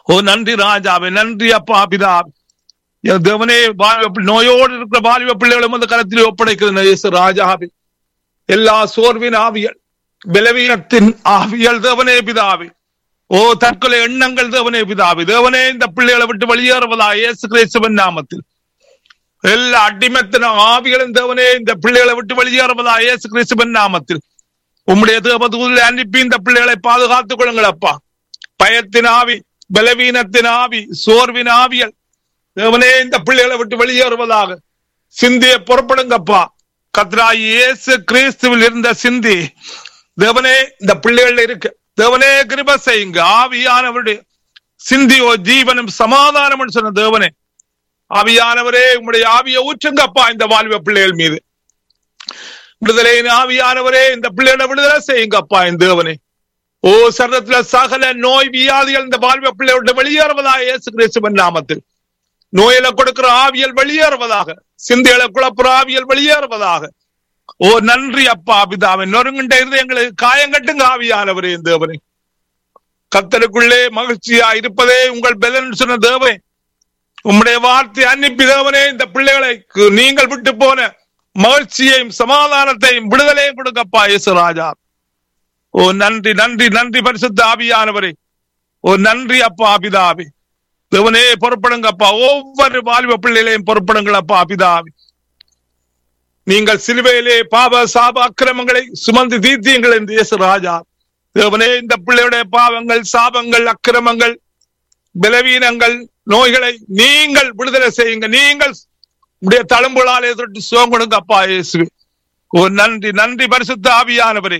ஓ நன்றி ராஜாவே நன்றி அப்பா பிதாவே என் தேவனே வாலிப பிள்ளை- நோயோடு இருக்கிற வாலிப பிள்ளைகளும் அந்த கரத்தில் ஒப்படைக்கிறது இயேசு ராஜாவே எல்லா சோர்வின் ஆவியல் பலவீனத்தின் ஆவியல் தேவனே பிதாவே ஓ தற்கொலை எண்ணங்கள் தேவனே பிதாவே தேவனே இந்த பிள்ளைகளை விட்டு வெளியேறுவதா இயேசு கிறிஸ்துவின் நாமத்தில் எல்லா அடிமத்தின ஆவிகளும் தேவனே இந்த பிள்ளைகளை விட்டு வெளியேறுவதா இயேசு கிறிஸ்துவின் நாமத்தில் உம்முடைய தேவதூதில் அனுப்பி இந்த பிள்ளைகளை பாதுகாத்துக் கொள்ளுங்கள் அப்பா பயத்தின் ஆவி பலவீனத்தின் ஆவி சோர்வின் ஆவியல் தேவனே இந்த பிள்ளைகளை விட்டு வெளியேறுவதாக சிந்தியை புறப்படுங்கப்பா கத்ராய் இயேசு கிறிஸ்துவில் இருந்த சிந்தி தேவனே இந்த பிள்ளைகள் இருக்கு தேவனே கிருப செய்யுங்க ஆவியானவருடைய சிந்தியோ ஜீவனும் சமாதானம் சொன்ன தேவனே ஆவியானவரே உம்முடைய ஆவியை ஊற்றுங்கப்பா இந்த வாலிப பிள்ளைகள் மீது விடுதலையின் ஆவியானவரே இந்த பிள்ளைகளை விடுதலை செய்யுங்கப்பா இந்த தேவனே ஓ சரத்துல சகல நோய் வியாதிகள் இந்த வாலிப பிள்ளையோட வெளியேறுவதாக இயேசு கிறிஸ்துவின் நாமத்தில் நோயில கொடுக்கிற ஆவியல் வெளியேறுவதாக சிந்தையில குழப்புற ஆவியல் வெளியேறுவதாக ஓ நன்றி அப்பா பிதாவை நொறுங்குண்ட இருதயங்களுக்கு காயங்கட்டுங்க ஆவியானவரே இந்த தேவனே கத்தருக்குள்ளே மகிழ்ச்சியா இருப்பதே உங்கள் பலன் சொன்ன தேவனே உம்முடைய வார்த்தை அனுப்பி தேவனே இந்த பிள்ளைகளை நீங்கள் விட்டு போன மகிழ்ச்சியையும் சமாதானத்தையும் விடுதலையும் கொடுக்கப்பா இயேசு ராஜா ஓ நன்றி நன்றி நன்றி பரிசுத்த ஆவியானவரே ஓ நன்றி அப்பா பிதாவே தேவனே பொறுப்படுங்கப்பா ஒவ்வொரு வாலிப பிள்ளைகளையும் பொறுப்படுங்களப்பா பிதாவே நீங்கள் சிலுவையிலே பாவ சாப அக்கிரமங்களை சுமந்து தீர்த்தீங்கள் என்று இயேசு ராஜா தேவனே இந்த பிள்ளையுடைய பாவங்கள் சாபங்கள் அக்கிரமங்கள் பலவீனங்கள் நோய்களை நீங்கள் விடுதலை செய்யுங்க நீங்கள் உடைய தழும்புகளாலே தொட்டு சுகம் கொடுங்க அப்பா இயேசுவே ஓ நன்றி நன்றி பரிசுத்த ஆவியானவரே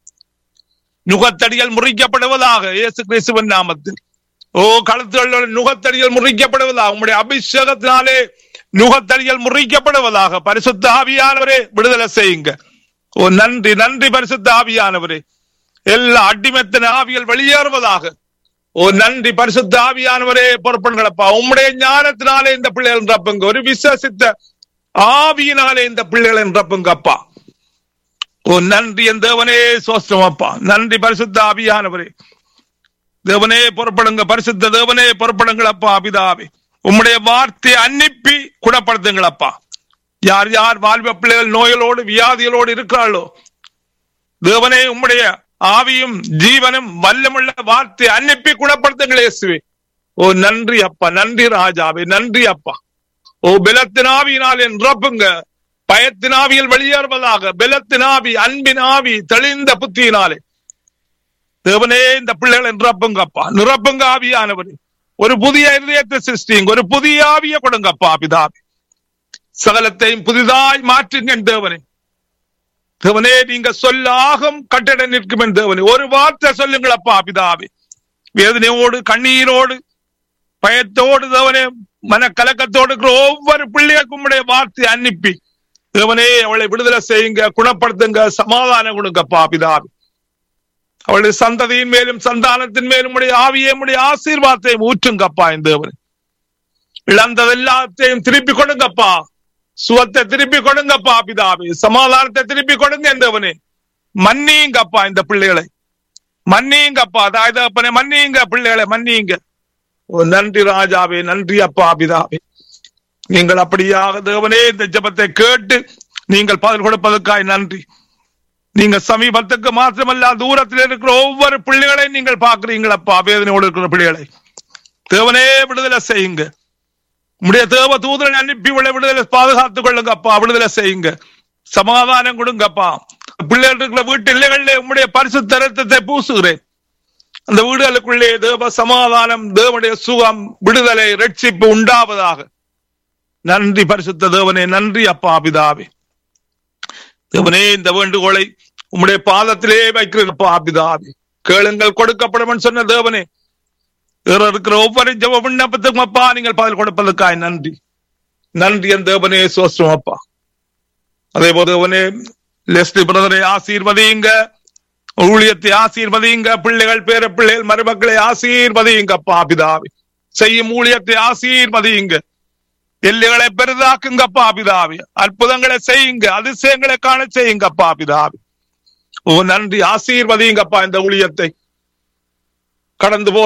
நுகத்தடிகள் முறிக்கப்படுவதாக இயேசு கிறிஸ்துவின் நாமத்தில் ஓ கழுத்துகளோட நுகத்தடிகள் முறிக்கப்படுவதாக உங்களுடைய அபிஷேகத்தினாலே நுகத்தடிகள் முறிக்கப்படுவதாக பரிசுத்த ஆவியானவரே விடுதலை செய்யுங்க ஓ நன்றி நன்றி பரிசுத்த ஆவியானவரே எல்லா அடிமத்தின ஆவிகள் வெளியேறுவதாக ஓ நன்றி பரிசுத்த ஆவியானவரே பொறுப்படுங்களப்பா உம்முடைய ஞானத்தினாலே இந்த பிள்ளைகள் நிரப்புங்க ஒரு விசுவசித்த ஆவியினாலே இந்த பிள்ளைகள் நிரப்புங்கப்பா ஓ நன்றி என் தேவனே சோஸ்டம் அப்பா நன்றி பரிசுத்த ஆவியானவரே தேவனே பொறுப்படுங்க பரிசுத்த தேவனே பொறுப்படுங்களப்பா அபிதாவே உம்முடைய வார்த்தையை அனுப்பி குணப்படுத்துங்களப்பா யார் யார் வாழ்வ பிள்ளைகள் நோய்களோடு வியாதிகளோடு இருக்கிறாளோ தேவனே உம்முடைய ஆவியும் ஜீவனும் வல்லமுள்ள வார்த்தை அனுப்பி குணப்படுத்துங்கள் இயேசுவே ஓ நன்றி அப்பா நன்றி ராஜாவே நன்றி அப்பா ஓ பலத்தின் ஆவியினால் நிரப்புங்க பயத்தின் ஆவியில் வெளியேறுவதாக பலத்தின் ஆவி அன்பின் ஆவி தெளிந்த புத்தியினாலே தேவனே இந்த பிள்ளைகளை நிரப்புங்கப்பா நிரப்புங்க ஆவியானவரே ஒரு புதிய இதயத்தை சிருஷ்டிங்க ஒரு புதிய ஆவிய கொடுங்கப்பா பிதாவே சகலத்தையும் புதிதாய் மாற்றுங்க என் தேவனே தேவனே நீங்க சொல்லாகும் கட்டட நிற்கும் என் தேவனே ஒரு வார்த்தை சொல்லுங்களப்பா பிதாவே வேதனையோடு கண்ணீரோடு பயத்தோடு தேவனே மனக்கலக்கத்தோடு இருக்கிற ஒவ்வொரு பிள்ளைகளுக்கும் உடைய வார்த்தை அனுப்பி தேவனே அவளை விடுதலை செய்யுங்க குணப்படுத்துங்க சமாதானம் கொடுங்கப்பா பிதாவே அவளுடைய சந்ததியின் மேலும் சந்தானத்தின் மேலும் உடைய ஆவியை உடைய ஆசீர்வாதத்தையும் ஊற்றுங்கப்பா இந்த தேவனே இழந்தது எல்லாத்தையும் திருப்பி கொடுங்கப்பா சுவத்தை திருப்பி கொடுங்கப்பா பிதாவே சமாதானத்தை திருப்பி கொடுங்க என்றவனே மன்னியுங்கப்பா இந்த பிள்ளைகளை மன்னியுங்கப்பா தாய் தகப்பனே மன்னியுங்க பிள்ளைகளை மன்னியுங்க ஓ நன்றி ராஜாவே நன்றி அப்பா பிதாவே நீங்கள் அப்படியாக தேவனே இந்த ஜெபத்தை கேட்டு நீங்கள் பதில் கொடுப்பதற்காய் நன்றி நீங்க சமீபத்துக்கு மாத்திரமல்ல தூரத்தில் இருக்கிற ஒவ்வொரு பிள்ளைகளையும் நீங்கள் பார்க்கிறீங்களப்பா வேதனையோடு இருக்கிற பிள்ளைகளை தேவனே விடுதலை செய்யுங்க உடைய தேவ தூதரன் அனுப்பி உள்ள விடுதலை பாதுகாத்துக் கொள்ளுங்கப்பா விடுதலை செய்யுங்க சமாதானம் கொடுங்கப்பா பிள்ளைகள் இருக்கிற வீட்டு இல்லைகளிலே உம்முடைய பரிசுத்த ரத்தத்தை பூசுகிறேன் அந்த வீடுகளுக்குள்ளே தேவ சமாதானம் தேவனுடைய சுகம் விடுதலை ரட்சிப்பு உண்டாவதாக நன்றி பரிசுத்த தேவனே நன்றி அப்பா பிதாவே தேவனே இந்த வேண்டுகோளை உம்முடைய பாதத்திலே வைக்கிறப்பா பிதாவே கேளுங்கள் கொடுக்கப்படும் சொன்ன தேவனே வேற இருக்கிற ஒவ்வொரு ஜெப விண்ணப்பத்துக்கும் அப்பா நீங்கள் பதில் கொடுப்பதற்காய் நன்றி நன்றி என் தேவனே சோஸ்டம் அப்பா அதே போல தேவனே லெஸ்டி பிரதரை ஆசீர்வதியுங்க ஊழியத்தை ஆசீர்வதியுங்க பிள்ளைகள் பேர பிள்ளைகள் மருமக்களை ஆசீர்வதியுங்க அப்பா பிதாவே செய்யும் ஊழியத்தை ஆசீர்வதியுங்க எல்லைகளை பெரிதாக்குங்கப்பா பிதாவே அற்புதங்களை செய்யுங்க அதிசயங்களை காண செய்யுங்கப்பா பிதாவே ஓ நன்றி ஆசீர்வதியுங்கப்பா இந்த ஊழியத்தை கடந்து போ